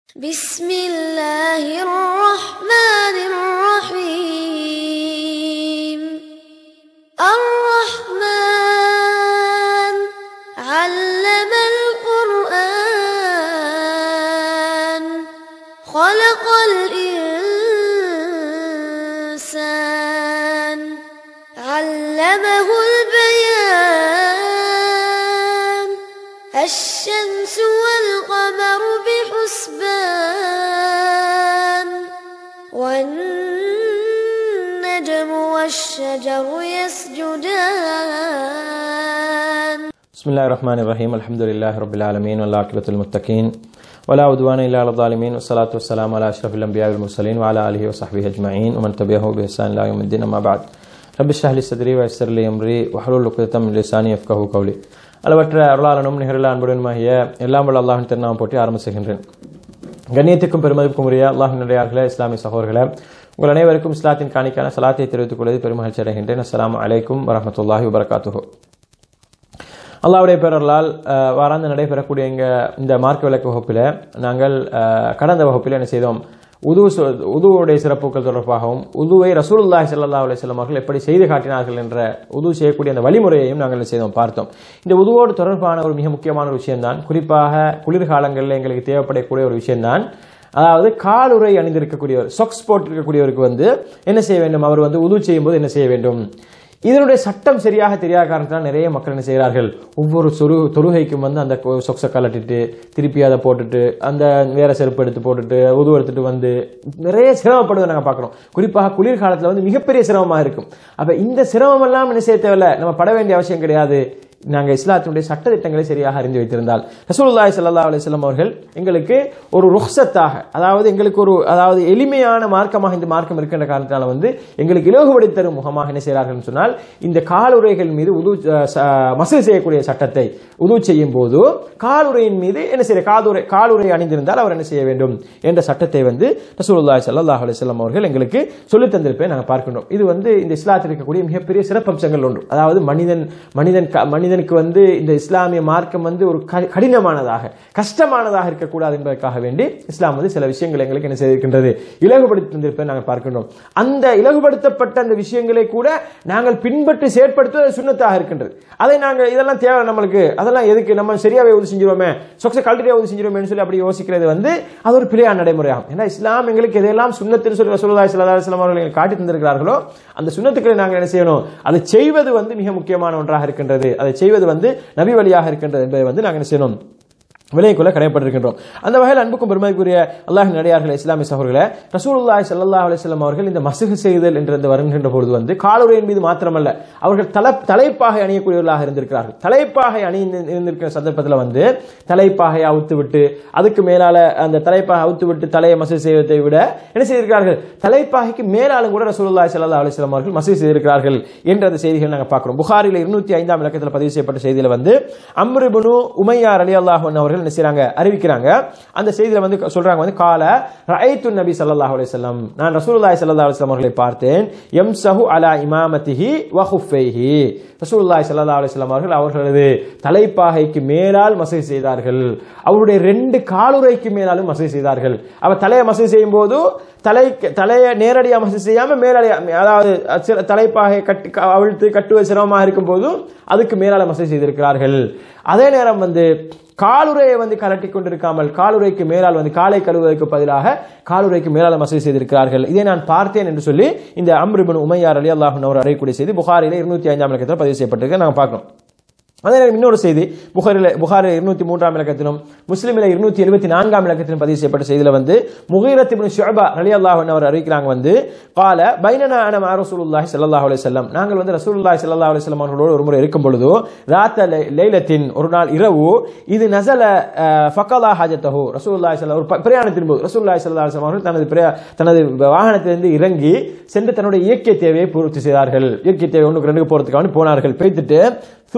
بسم الله الرحمن الرحيم الرحمن علم القرآن خلق الإنسان علمه البيان الشمس والقمر بحسبان والنجم والشجر يسجدان بسم الله الرحمن الرحيم الحمد لله رب العالمين والعاقبة للمتقين ولا عدوان إلا على الظالمين والصلاة والسلام على أشرف الأنبياء والمرسلين وعلى آله وصحبه أجمعين ومن تبعه بإحسان إلى يوم الدين أما بعد رب اشرح لي صدري ويسر لي أمري واحلل عقدة من لساني يفقهوا قولي அளவற்ற அருளாளனும் நிகரில் அன்புடனுமாகிய எல்லாம் வல்ல அல்லாஹின் திருநாமம் போட்டி ஆரம்பிச்சுகின்றேன் கண்ணியத்துக்கும் பெருமதிப்புக்கும் உரிய அல்லாஹினுடையார்களே இஸ்லாமிய சகோதரர்களே உங்கள் அனைவருக்கும் இஸ்லாத்தின் காணிக்கான சலாத்தை தெரிவித்துக் கொள்வது பெருமகிழ்ச்சி அடைகின்றேன் அஸ்ஸலாமு அலைக்கும் வரஹமத்துல்லாஹி வபரகாத்துஹு அல்லாவுடைய பேரர்களால் அஹ், வாராந்து நடைபெறக்கூடிய எங்க இந்த மார்க்க விளக்கு வகுப்பில் நாங்கள் அஹ், கடந்த வகுப்பில் என்ன செய்தோம் உது சொ- உதுவுடைய சிறப்புகள் தொடர்பாகவும் உதுவை ரசூலுல்லாஹி ஸல்லல்லாஹு அலைஹி வஸல்லம் அவர்கள் எப்படி செய்து காட்டினார்கள் என்ற உது செய்யக்கூடிய அந்த வழிமுறையையும் நாங்கள் என்ன செய்தோம் பார்த்தோம் இந்த உதுவோடு தொடர்பான ஒரு மிக முக்கியமான ஒரு விஷயம்தான் குறிப்பாக குளிர்காலங்களில் எங்களுக்கு தேவைப்படக்கூடிய ஒரு விஷயம்தான் அதாவது காலுறை அணிந்திருக்கக்கூடியவர் சொக்ஸ் போட்டிருக்கக்கூடியவருக்கு வந்து என்ன செய்ய வேண்டும் அவர் வந்து உது செய்யும்போது என்ன செய்ய வேண்டும் இதனுடைய சட்டம் சரியாக தெரியாத காரணத்தால் நிறைய மக்கள் என்ன செய்கிறார்கள் ஒவ்வொரு சொரு தொழுகைக்கும் வந்து அந்த கொ- சொக்ஸை கலட்டிட்டு திருப்பி அதை போட்டுட்டு அந்த வேற செருப்பு எடுத்து போட்டுட்டு உது எடுத்துட்டு வந்து நிறைய சிரமப்படுவதை நாங்கள் பார்க்குறோம் குறிப்பாக குளிர்காலத்தில் வந்து மிகப்பெரிய சிரமமாக இருக்கும் அப்போ இந்த சிரமம் எல்லாம் என்ன செய்ய தேவையில்ல நம்ம பட வேண்டிய அவசியம் கிடையாது நாங்கள் இஸ்லாத்தினுடைய சட்டத்திட்டங்களை சரியாக அறிந்து வைத்திருந்தால் ரசூலுல்லாஹி ஸல்லல்லாஹு அலைஹி வஸல்லம் அவர்கள் எங்களுக்கு ஒரு ருஹ்சத்தாக அதாவது எங்களுக்கு ஒரு அதாவது எளிமையான மார்க்கமாக இந்த மார்க்கம் இருக்கின்ற காரணத்தால வந்து எங்களுக்கு இலகுபடுத்தி தரும் முகமாக என்ன செய்கிறார்கள் சொன்னால் இந்த காலுறைகள் மீது உது மசூல் செய்யக்கூடிய சட்டத்தை உது செய்யும் போது காலுறையின் மீது என்ன செய்ய காதுரை காலுறை அணிந்திருந்தால் அவர் என்ன செய்ய வேண்டும் என்ற சட்டத்தை வந்து ரசூலுல்லாஹி ஸல்லல்லாஹு அலைஹி வஸல்லம் அவர்கள் எங்களுக்கு சொல்லித் தந்திருப்பதை நாங்கள் பார்க்கின்றோம் இது வந்து இந்த இஸ்லாத்தில் இருக்கக்கூடிய மிகப்பெரிய சிறப்பம்சங்கள் ஒன்று அதாவது மனிதன் மனிதன் க- மனிதனுக்கு வந்து இந்த இஸ்லாமிய மார்க்கம் வந்து ஒரு க- கடினமானதாக கஷ்டமானதாக இருக்கக்கூடாது என்பதற்காக வேண்டி இஸ்லாம் வந்து சில விஷயங்களை எங்களுக்கு என்ன செய்திருக்கின்றது இலகுபடுத்தி தந்திருப்பதை நாங்கள் பார்க்கின்றோம் அந்த இலகுபடுத்தப்பட்ட அந்த விஷயங்களை கூட நாங்கள் பின்பற்றி செயற்படுத்துவது சுண்ணத்தாக இருக்கின்றது அதை நாங்கள் இதெல்லாம் தேவை நம்மளுக்கு அதெல்லாம் எதுக்கு நம்ம சரியாவே உதவி செஞ்சிருவோமே சொக்ஸை கல்டியா உதவி செஞ்சிருவோம்னு சொல்லி அப்படி யோசிக்கிறது வந்து அது ஒரு பிழையான நடைமுறையாகும் ஏன்னா இஸ்லாம் எங்களுக்கு எதையெல்லாம் சுண்ணத்துன்னு சொல்லி ரசூலுல்லாஹி ஸல்லல்லாஹு அலைஹி வஸல்லம் அவர்கள் எங்களுக்கு காட்டி தந்திருக்கிறார்களோ அந்த சுண்ணத்துக்களை நாங்கள் என்ன செய்யணும் அதை செய்வது வந்து மிக முக்கியமான ஒன்றாக இருக்கின்றது அதை செய்வது வந்து நபி வழியாக இருக்கின்றது என்பதை வந்து நாங்கள் என்ன செய்யணும் விலைக்குள்ள கடைப்பட்டிருக்கின்றோம் அந்த வகையில் அன்புக்கும் பெருமைக்குரிய அல்லாஹின் நடிகார்கள் இஸ்லாமிய சகோதரர்களே ரசூலுல்லாஹி ஸல்லல்லாஹு அலைஹி வஸல்லம் அவர்கள் இந்த மசுகு செய்தல் என்ற இந்த வருகின்ற பொழுது வந்து காலுறையின் மீது மாத்திரமல்ல அவர்கள் தல தலைப்பாகை அணியக்கூடியவர்களாக இருந்திருக்கிறார்கள் தலைப்பாகை அணி இருந்திருக்கிற சந்தர்ப்பத்தில் வந்து தலைப்பாகை அவுத்து விட்டு அதுக்கு மேலால அந்த தலைப்பாகை அவுத்து விட்டு தலையை மசூல் செய்வதை விட என்ன செய்திருக்கிறார்கள் தலைப்பாகைக்கு மேலாலும் கூட ரசூலுல்லாஹி ஸல்லல்லாஹு அலைஹி வஸல்லம் அவர்கள் மசூல் செய்திருக்கிறார்கள் என்ற அந்த செய்திகள் நாங்கள் பார்க்கிறோம் புகாரில் இருநூத்தி ஐந்தாம் இலக்கத்தில் பதிவு செய்யப்பட்ட செய்தியில வந்து அம்ருபுனு உமையார் அலி அல்லாஹ் அவர்கள் என்ன செய்றாங்க அறிவிக்கிறாங்க அந்த செய்தியில வந்து சொல்றாங்க வந்து கால ரஐத்து நபி ஸல்லல்லாஹு அலைஹி வஸல்லம் நான் ரசூலுல்லாஹி ஸல்லல்லாஹு அலைஹி வஸல்லம் அவர்களை பார்த்தேன் யம்சஹு அலா இமாமத்திஹி வ ஹுஃபைஹி ரசூலுல்லாஹி ஸல்லல்லாஹு அலைஹி வஸல்லம் அவர்கள் அவர்களது தலைப்பாகைக்கு மேலால் மசூல் செய்தார்கள் அவருடைய ரெண்டு காலுறைக்கு மேலாலும் மசூல் செய்தார்கள் அவர் தலையை மசூல் செய்யும் போது தலை தலையை நேரடியாக மசூல் செய்யாம மேலடியா அதாவது சில தலைப்பாகை கட்டி அவிழ்த்து கட்டுவது சிரமமாக இருக்கும் போது அதுக்கு மேலால மசூல் செய்திருக்கிறார்கள் அதே நேரம் வந்து காலுறையை வந்து கலட்டி கொண்டிருக்காமல் காலுறைக்கு மேலால் வந்து காலை கழுவுவதற்கு பதிலாக காலுறைக்கு மேலால் மசூல் செய்திருக்கிறார்கள் இதை நான் பார்த்தேன் என்று சொல்லி இந்த அம்ருபன் உமையார் அலி அல்லாஹ் அவர் அறையக்கூடிய செய்தி புகாரில இருநூத்தி ஐந்தாம் இலக்கத்தில் பதிவு செய்யப்பட்டிருக்கு நாங்கள் பார்க்கணும் அதே நேரம் இன்னொரு செய்தி புகாரில் புகாரில் இருநூத்தி மூன்றாம் இலக்கத்திலும் முஸ்லிமில் இருநூத்தி எழுபத்தி நான்காம் இலக்கத்திலும் பதிவு செய்யப்பட்ட செய்தியில வந்து முகீரத் இப்னு ஷுஅபா ரலியல்லாஹு அன்ஹு அவர் அறிவிக்கிறாங்க வந்து கால பைனனா அன மா ரசூலுல்லாஹி ஸல்லல்லாஹு அலைஹி வஸல்லம் நாங்கள் வந்து ரசூலுல்லாஹி ஸல்லல்லாஹு அலைஹி வஸல்லம் அவர்களோடு ஒரு முறை இருக்கும் பொழுது ராத்த லை- லைலத்தின் ஒரு நாள் இரவு இது நஸல அஹ், ஃபகலா ஹாஜத்தஹு ரசூலுல்லாஹி ஸல்லல்லாஹு ஒரு ப- பிரயாணத்தின் போது ரசூலுல்லாஹி ஸல்லல்லாஹு அலைஹி வஸல்லம் அவர்கள் தனது பிரயா- தனது வாகனத்திலிருந்து இறங்கி சென்று தன்னுடைய இயற்கை தேவையை பூர்த்தி செய்தார்கள் இயற்கை தேவை ஒன்றுக்கு ரெண்டுக்கு போறதுக்காக போனார்கள் பேய்த்துட்டு சும்ம ஜா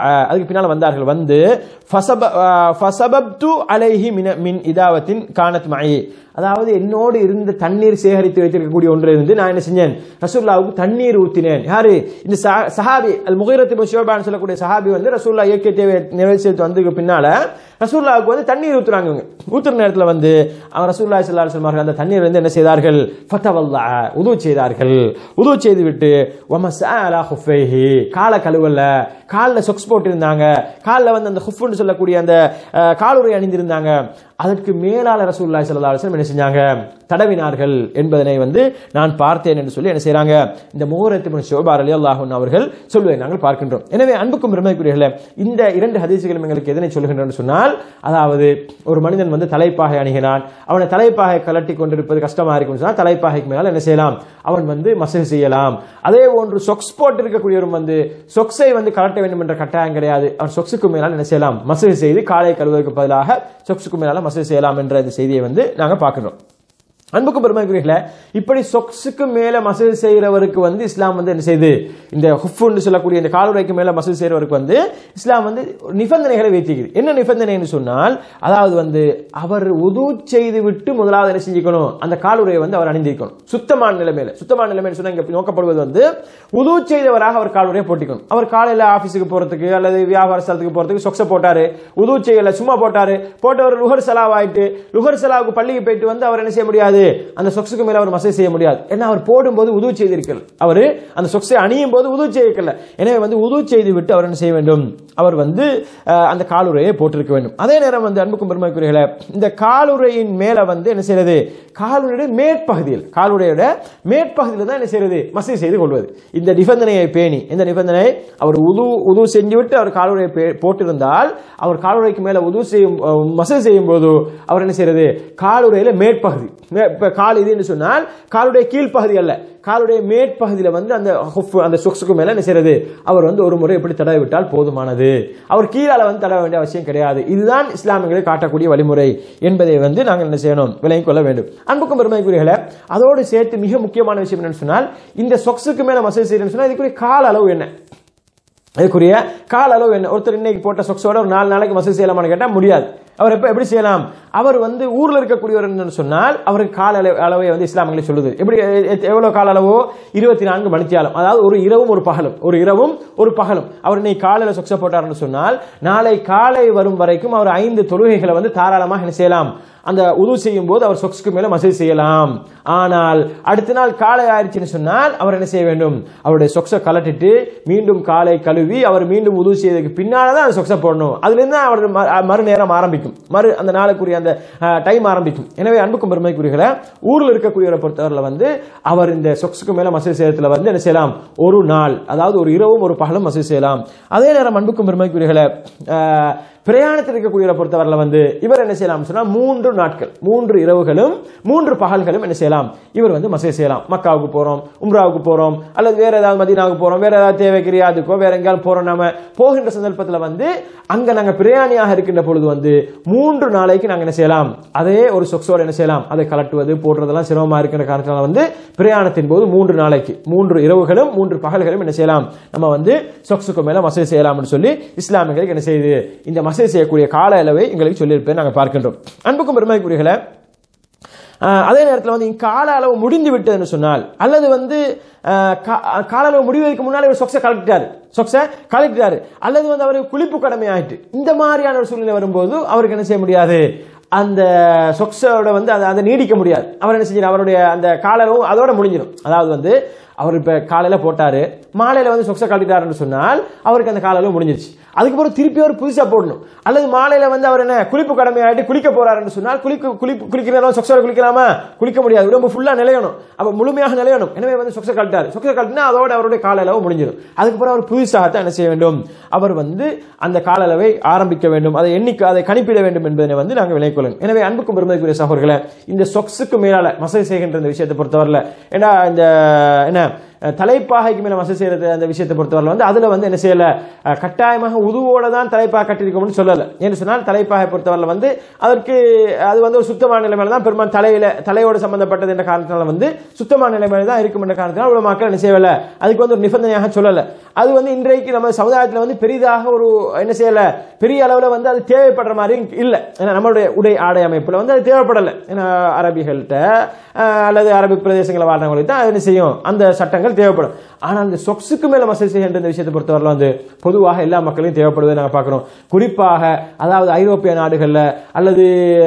அதுக்கு பின்னால் வந்தார்கள் வந்து ஃபசப ஃபசபப்து அலைஹி மின மின் இதாவத்தின் கானத் மயி அதாவது என்னோடு இருந்த தண்ணீர் சேகரித்து வைத்திருக்கக்கூடிய ஒன்றில் இருந்து நான் என்ன செஞ்சேன் ரசூல்லாவுக்கு தண்ணீர் ஊத்தினேன் யாரு இந்த சஹா- சஹாபி அல் முகைரத் இப்னு ஷுஅபான்னு சொல்லக்கூடிய சஹாபி வந்து ரசூல்லா இயற்கை தேவை நிறைவேற்றி வந்ததுக்கு பின்னால ரசூல்லாவுக்கு வந்து தண்ணீர் ஊத்துறாங்க இவங்க ஊத்துற நேரத்தில் வந்து அவங்க ரசூல்லா ஸல்லல்லாஹு அலைஹி வஸல்லம் அந்த தண்ணீர் வந்து என்ன செய்தார்கள் ஃபதவல்லா உது செய்தார்கள் உது செய்து விட்டு வமஸா அலா ஹுஃபைஹி கால கழுவல காலில் சொக்ஸ் போட்டிருந்தாங்க காலில் வந்து அந்த ஹுஃப்னு சொல்லக்கூடிய அந்த அஹ், காலுறை அணிந்திருந்தாங்க அதற்கு மேலால ரசூலுல்லாஹி ஸல்லல்லாஹு அலைஹி வஸல்லம் என்ன செஞ்சாங்க தடவினார்கள் என்பதனை வந்து நான் பார்த்தேன் என்று சொல்லி என்ன செய்றாங்க இந்த முகரத்து பின் ஷுபா ரலியல்லாஹு அன்ஹு அவர்கள் சொல்லுவதை நாங்கள் பார்க்கின்றோம் எனவே அன்புக்கும் பெருமைக்குரியர்களே இந்த இரண்டு ஹதீசுகளும் எங்களுக்கு எதனை சொல்கின்றன சொன்னால் அதாவது ஒரு மனிதன் வந்து தலைப்பாகை அணுகினான் அவனை தலைப்பாகை கலட்டி கொண்டிருப்பது கஷ்டமா இருக்கும் சொன்னால் தலைப்பாகைக்கு மேலால் என்ன செய்யலாம் அவன் வந்து மசகு செய்யலாம் அதே போன்று சொக்ஸ் போட்டு இருக்கக்கூடியவரும் வந்து சொக்ஸை வந்து கலட்ட வேண்டும் என்ற கட்டாயம் கிடையாது அவன் சொக்ஸுக்கு மேலால் என்ன செய்யலாம் மசகு செய்து காலை கழுவதற்கு பதிலாக சொக்ஸுக்கு மேலால மசகு செய்யலாம் என்ற இந்த செய்தியை வந்து நாங்கள் பார்க்கிறோம் அன்புக்கு பெருமைக்குரியல இப்படி சொக்ஸுக்கு மேல மசூல் செய்கிறவருக்கு வந்து இஸ்லாம் வந்து என்ன செய்யுது இந்த ஹுஃப்னு சொல்லக்கூடிய இந்த காலுறைக்கு மேல மசூல் செய்கிறவருக்கு வந்து இஸ்லாம் வந்து நிபந்தனைகளை வைத்திருக்குது என்ன நிபந்தனைன்னு சொன்னால் அதாவது வந்து அவர் உது செய்து விட்டு முதலாவது என்ன செஞ்சுக்கணும் அந்த காலுறையை வந்து அவர் அணிந்திருக்கணும் சுத்தமான நிலைமையில சுத்தமான நிலைமையில சொன்னா இங்க நோக்கப்படுவது வந்து உது செய்தவராக அவர் காலுறையை போட்டிக்கணும் அவர் காலையில ஆபீஸுக்கு போறதுக்கு அல்லது வியாபார ஸ்தலத்துக்கு போறதுக்கு சொக்ஸை போட்டாரு உது செய்யல சும்மா போட்டாரு போட்டவர் லுகர் செலாவ் ஆயிட்டு லுகர் செலாவுக்கு பள்ளிக்கு போயிட்டு வந்து அவர் என்ன செய்ய முடியாது அந்த சொக்ஸுக்கு மேல அவர் மசை செய்ய முடியாது ஏன்னா அவர் போடும்போது உதவு செய்திருக்கல அவர் அந்த சொக்ஸை அணியும் போது உதவு செய்திருக்கல எனவே வந்து உதவு செய்து விட்டு அவர் என்ன செய்ய வேண்டும் அவர் வந்து அஹ், அந்த காலுறையை போட்டிருக்க வேண்டும் அதே நேரம் வந்து அன்புக்கும் பெருமைக்குரியர்களே இந்த காலுறையின் மேல வந்து என்ன செய்யறது காலுடைய மேற்பகுதியில் காலுடையோட மேற்பகுதியில் தான் என்ன செய்யறது மசை செய்து கொள்வது இந்த நிபந்தனையை பேணி இந்த நிபந்தனை அவர் உது உது செஞ்சு விட்டு அவர் காலுடைய போட்டிருந்தால் அவர் காலுறைக்கு மேல உது செய்யும் அஹ், மசை செய்யும் போது அவர் என்ன செய்யறது காலுறையில மேற்பகுதி மே- இப்ப கால் இதுன்னு சொன்னால் காலுடைய கீழ்ப்பகுதி அல்ல காலுடைய மேற்பகுதியில் வந்து அந்த ஹுஃப் அந்த சொக்ஸுக்கு மேல என்ன செய்யறது அவர் வந்து ஒரு முறை எப்படி தடவை விட்டால் போதுமானது அவர் கீழால வந்து தடவ வேண்டிய அவசியம் கிடையாது இதுதான் இஸ்லாமியர்களை காட்டக்கூடிய வழிமுறை என்பதை வந்து நாங்கள் என்ன செய்யணும் விளங்கிக் கொள்ள வேண்டும் அன்புக்கும் பெருமைக்குரியர்களே அதோடு சேர்த்து மிக முக்கியமான விஷயம் என்னன்னு சொன்னால் இந்த சொக்ஸுக்கு மேல மசூல் செய்யறேன்னு சொன்னால் இதுக்குரிய கால அளவு என்ன அதுக்குரிய கால அளவு என்ன ஒருத்தர் இன்னைக்கு போட்ட சொக்ஸோட ஒரு நாலு நாளைக்கு மசூல் செய்யலாமான்னு கேட்டால் முடியாது அவர் எப்ப எப்படி செய்யலாம் அவர் வந்து ஊர்ல இருக்கக்கூடியவர் என்று சொன்னால் அவருக்கு கால அளவு அளவை வந்து இஸ்லாமியங்களை சொல்லுது எப்படி எ- எ- எவ்வளவு கால அளவோ இருபத்தி நான்கு மணித்தியாலம் அதாவது ஒரு இரவும் ஒரு பகலும் ஒரு இரவும் ஒரு பகலும் அவர் இன்னைக்கு காலையில சொக்ஸ போட்டார்னு சொன்னால் நாளை காலை வரும் வரைக்கும் அவர் ஐந்து தொழுகைகளை வந்து தாராளமாக என்ன செய்யலாம் அந்த உது செய்யும் போது அவர் சொக்ஸ்க்கு மேல மசூல் செய்யலாம் ஆனால் அடுத்த நாள் காலை ஆயிடுச்சுன்னு சொன்னால் அவர் என்ன செய்ய வேண்டும் அவருடைய சொக்ஸை கலட்டிட்டு மீண்டும் காலை கழுவி அவர் மீண்டும் உது செய்ததுக்கு பின்னால தான் அந்த சொக்ஸை போடணும் அதுல இருந்து தான் அவர் ம- மறு நேரம் ஆரம்பிக்கும் மறு அந்த நாளுக்குரிய அந்த டைம் ஆரம்பிக்கும் எனவே அன்புக்கும் பெருமைக்குரியகளை ஊர்ல இருக்கக்கூடியவரை பொறுத்தவரையில் வந்து அவர் இந்த சொக்ஸுக்கு மேல மசூல் செய்யறதுல வந்து என்ன செய்யலாம் ஒரு நாள் அதாவது ஒரு இரவும் ஒரு பகலும் மசூல் செய்யலாம் அதே நேரம் அன்புக்கும் பெருமைக்குரியகளை அஹ், பிரயாணத்தில் இருக்கக்கூடியவரை பொறுத்தவரையில் வந்து இவர் என்ன செய்யலாம் சொன்னா மூன்று நாட்கள் மூன்று இரவுகளும் மூன்று பகல்களும் என்ன செய்யலாம் இவர் வந்து மசே செய்யலாம் மக்காவுக்கு போறோம் உம்ராவுக்கு போறோம் அல்லது வேற ஏதாவது மதீனாவுக்கு போறோம் வேற ஏதாவது தேவைக்கு ரியாதுக்கோ வேற எங்கேயாவது போறோம் நாம போகின்ற சந்தர்ப்பத்தில் வந்து அங்க நாங்க பிரயாணியாக இருக்கின்ற பொழுது வந்து மூன்று நாளைக்கு நாங்க என்ன செய்யலாம் அதே ஒரு சொக்ஸோட என்ன செய்யலாம் அதை கலட்டுவது போடுறதெல்லாம் சிரமமா இருக்கின்ற காரணத்தினால வந்து பிரயாணத்தின் போது மூன்று நாளைக்கு மூன்று இரவுகளும் மூன்று பகல்களும் என்ன செய்யலாம் நம்ம வந்து சொக்ஸுக்கு மேல மசே செய்யலாம்னு சொல்லி இஸ்லாமியர்களுக்கு என்ன செய்யுது இந்த மசே செய்யக்கூடிய கால அளவை எங்களுக்கு சொல்லியிருப்பேன் நாங்கள் பார்க்கின்றோம் அன்புக்கும் பெருமைக்குரியகளை ஆஹ் அதே நேரத்தில் வந்து இங்க கால அளவு முடிந்து விட்டதுன்னு சொன்னால் அல்லது வந்து ஆஹ் கா- கால அளவு முடிவதற்கு முன்னால் இவர் சொக்ஸை கலட்டிட்டாரு சொக்ஸை கலட்டிட்டாரு அல்லது வந்து அவருக்கு குளிப்பு கடமை ஆயிட்டு இந்த மாதிரியான ஒரு சூழ்நிலை வரும்போது அவருக்கு என்ன செய்ய முடியாது அந்த சொக்ஸோட வந்து அதை அதை நீடிக்க முடியாது அவர் என்ன செஞ்சிடும் அவருடைய அந்த கால அளவும் அதோட முடிஞ்சிடும் அதாவது வந்து அவர் இப்ப காலையில போட்டாரு மாலையில வந்து சொக்ஸை கழட்டிட்டாருன்னு சொன்னால் அவருக்கு அந்த கால அளவு முடிஞ்சிருச்சு அதுக்கப்புறம் திருப்பி அவர் புதுசா போடணும் அல்லது மாலையில வந்து அவர் என்ன குளிப்பு கடமையாயிட்டு குளிக்க போறாருன்னு சொன்னால் குளிக்க குளிப்பு குளிக்கிற நேரம் சொக்ஸோட குளிக்கலாமா குளிக்க முடியாது உடம்பு ஃபுல்லா நிலையணும் அப்ப முழுமையாக நிலையணும் எனவே வந்து சொக்ஸை கழட்டாரு சொக்ஸை கழட்டினா அதோட அவருடைய கால அளவு முடிஞ்சிடும் அதுக்கப்புறம் அவர் புதுசாகத்தான் என்ன செய்ய வேண்டும் அவர் வந்து அந்த கால அளவை ஆரம்பிக்க வேண்டும் அதை எண்ணிக்கை அதை கணிப்பிட வேண்டும் என்பதை வந்து நாங்கள் விளைக்கொள்ளும் எனவே அன்புக்கும் பெருமைக்குரிய சகோதரர்களே இந்த சொக்ஸுக்கு மேலால மசை செய்கின்ற இந்த விஷயத்தை பொறுத்தவரையில் ஏன்னா இந்த என்ன அஹ், தலைப்பாகைக்கு மேல மசை செய்யறது அந்த விஷயத்தை பொறுத்தவரை வந்து அதுல வந்து என்ன செய்யல அஹ், கட்டாயமாக உதுவோட தான் தலைப்பாக கட்டிருக்கோம்னு சொல்லல ஏன்னு சொன்னால் தலைப்பாகை பொறுத்தவரை வந்து அதற்கு அது வந்து ஒரு சுத்தமான நிலைமையில தான் பெரும்பாலும் தலையில தலையோட சம்பந்தப்பட்டது என்ற காரணத்தினால வந்து சுத்தமான நிலைமையில தான் இருக்கும் என்ற காரணத்தினால இவ்வளவு மக்கள் என்ன செய்யல அதுக்கு வந்து ஒரு நிபந்தனையாக சொல்லல அது வந்து இன்றைக்கு நம்ம சமுதாயத்தில் வந்து பெரிதாக ஒரு என்ன செய்யல பெரிய அளவுல வந்து அது தேவைப்படுற மாதிரி இல்ல ஏன்னா நம்மளுடைய உடை ஆடை அமைப்புல வந்து அது தேவைப்படல ஏன்னா அரபிகள்கிட்ட அஹ், அல்லது அரபிக் பிரதேசங்களை வாழ்றவங்களுக்கு தான் அது என்ன செய்யும் அந்த சட்டங்கள் தேவைப்படும் ஆனால் இந்த சொக்ஸுக்கு மேல மசை செய்கின்ற இந்த விஷயத்தை பொறுத்தவரை வந்து பொதுவாக எல்லா மக்களையும் தேவைப்படுவதை நாங்கள் பார்க்கிறோம் குறிப்பாக அதாவது ஐரோப்பிய நாடுகள்ல அல்லது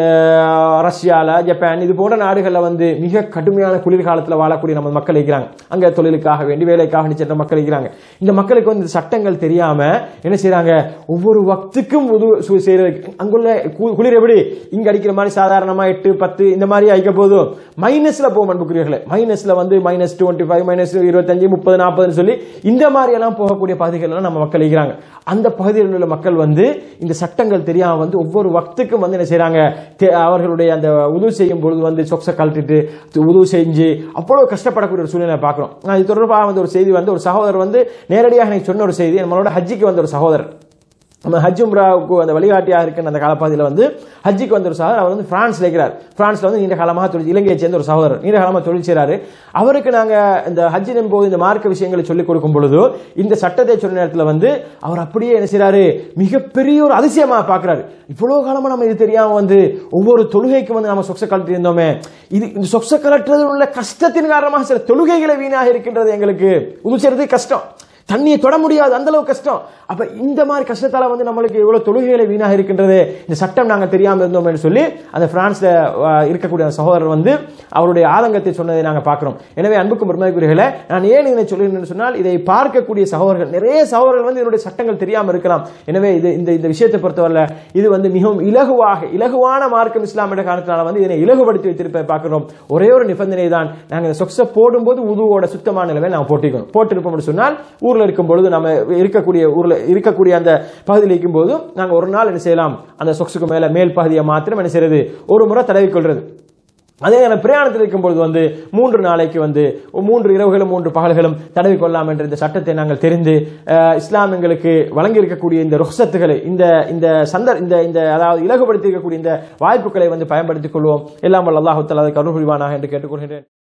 அஹ், ரஷ்யால ஜப்பான் இது போன்ற நாடுகள்ல வந்து மிக கடுமையான குளிர்காலத்தில் வாழக்கூடிய நம்ம மக்கள் இருக்கிறாங்க அங்க தொழிலுக்காக வேண்டி வேலைக்காக வேண்டி சென்ற மக்கள் இருக்கிறாங்க இந்த மக்களுக்கு வந்து இந்த சட்டங்கள் தெரியாம என்ன செய்றாங்க ஒவ்வொரு வக்துக்கும் உது சு- செய்யறதுக்கு அங்குள்ள கு- குளிர் எப்படி இங்க அடிக்கிற மாதிரி சாதாரணமா எட்டு பத்து இந்த மாதிரி அடிக்க போதும் மைனஸ்ல போகும் அன்புக்குரியவர்களே மைனஸ்ல வந்து மைனஸ் டுவெண்ட்டி ஃபைவ் மைனஸ் இருபத்தஞ்சு முப்பது நாற்பதுன்னு சொல்லி இந்த மாதிரி எல்லாம் போகக்கூடிய பகுதிகள் எல்லாம் நம்ம மக்கள் இருக்கிறாங்க அந்த பகுதியில் உள்ள மக்கள் வந்து இந்த சட்டங்கள் தெரியாம வந்து ஒவ்வொரு வக்துக்கும் வந்து என்ன செய்றாங்க தே- அவர்களுடைய அந்த உதவு செய்யும் பொழுது வந்து சொக்ஸை கழட்டிட்டு உதவு செஞ்சு அவ்வளவு கஷ்டப்படக்கூடிய ஒரு சூழ்நிலை பார்க்கிறோம் நான் இது தொடர்பாக வந்து ஒரு செய்தி வந்து ஒரு சகோதரர் வந்து நேரடியாக எனக்கு சொன்ன ஒரு செய்தி நம்மளோட ஹஜ்ஜிக்கு வந்த ஒரு சகோதரர் நம்ம ஹஜ் உம்ராவுக்கு அந்த வழிகாட்டியாக இருக்கின்ற அந்த காலப்பகுதியில் வந்து ஹஜ்ஜிக்கு வந்த ஒரு சகோதரர் அவர் வந்து பிரான்ஸ்ல இருக்கிறார் பிரான்ஸ்ல வந்து நீண்ட காலமாக தொழில் இலங்கையை சேர்ந்த ஒரு சகோதரர் நீண்ட காலமாக தொழில் செய்றாரு அவருக்கு நாங்க இந்த ஹஜ்ஜின் போது இந்த மார்க்க விஷயங்களை சொல்லிக் கொடுக்கும் பொழுது இந்த சட்டத்தை சொன்ன நேரத்தில் வந்து அவர் அப்படியே என்ன செய்றாரு மிகப்பெரிய ஒரு அதிசயமா பார்க்கிறாரு இவ்வளவு காலமா நம்ம இது தெரியாம வந்து ஒவ்வொரு தொழுகைக்கும் வந்து நம்ம சொக்ஸ கழட்டி இருந்தோமே இது இந்த சொக்ஸ கலட்டுறதில் உள்ள கஷ்டத்தின் காரணமாக சில தொழுகைகளை வீணாக இருக்கின்றது எங்களுக்கு உது செய்யறது கஷ்டம் தண்ணியை தொட முடியாது அந்த அளவு கஷ்டம் அப்ப இந்த மாதிரி கஷ்டத்தால வந்து நம்மளுக்கு இவ்வளவு தொழுகைகளை வீணாக இருக்கின்றது இந்த சட்டம் நாங்க தெரியாம இருந்தோம் என்று சொல்லி அந்த பிரான்ஸ்ல அஹ், இருக்கக்கூடிய அந்த சகோதரர் வந்து அவருடைய ஆதங்கத்தை சொன்னதை நாங்க பார்க்கிறோம் எனவே அன்புக்கும் பெருமதிக்குரியர்களே நான் ஏன் இதனை சொல்லுகிறேன் சொன்னால் இதை பார்க்கக்கூடிய சகோதரர்கள் நிறைய சகோதரர்கள் வந்து இதனுடைய சட்டங்கள் தெரியாம இருக்கலாம் எனவே இது இந்த இந்த விஷயத்தை பொறுத்தவரை இது வந்து மிகவும் இலகுவாக இலகுவான மார்க்கம் இஸ்லாம் என்ற காரணத்தினால வந்து இதனை இலகுபடுத்தி வைத்திருப்பதை பார்க்கிறோம் ஒரே ஒரு நிபந்தனை தான் நாங்க இந்த சொக்ஸை போடும்போது உதுவோட சுத்தமான நிலைமை நாங்க போட்டிருக்கணும் போட்டிருப்போம் சொன்னால் ஊர்ல இருக்கும் பொழுது நம்ம இருக்கக்கூடிய ஊர்ல இருக்கக்கூடிய அந்த பகுதியில் இருக்கும் போது நாங்க ஒரு நாள் என்ன செய்யலாம் அந்த சொக்ஸுக்கு மேல மேல் பகுதியை மாத்திரம் என்ன செய்யறது ஒரு முறை தடவிக்கொள்றது அதே நேரம் பிரயாணத்தில் இருக்கும் பொழுது வந்து மூன்று நாளைக்கு வந்து மூன்று இரவுகளும் மூன்று பகல்களும் தடவி கொள்ளலாம் என்ற இந்த சட்டத்தை நாங்கள் தெரிந்து அஹ், இஸ்லாம் எங்களுக்கு வழங்கி இருக்கக்கூடிய இந்த ருக்சத்துகளை இந்த இந்த சந்தர் இந்த இந்த அதாவது இலகுபடுத்தி இருக்கக்கூடிய இந்த வாய்ப்புகளை வந்து பயன்படுத்திக் கொள்வோம் எல்லாம் வல்ல அல்லாஹ் தஆலா அதுக்கு அருள் புரிவானாக என்று கேட்டுக்கொள்கிறேன்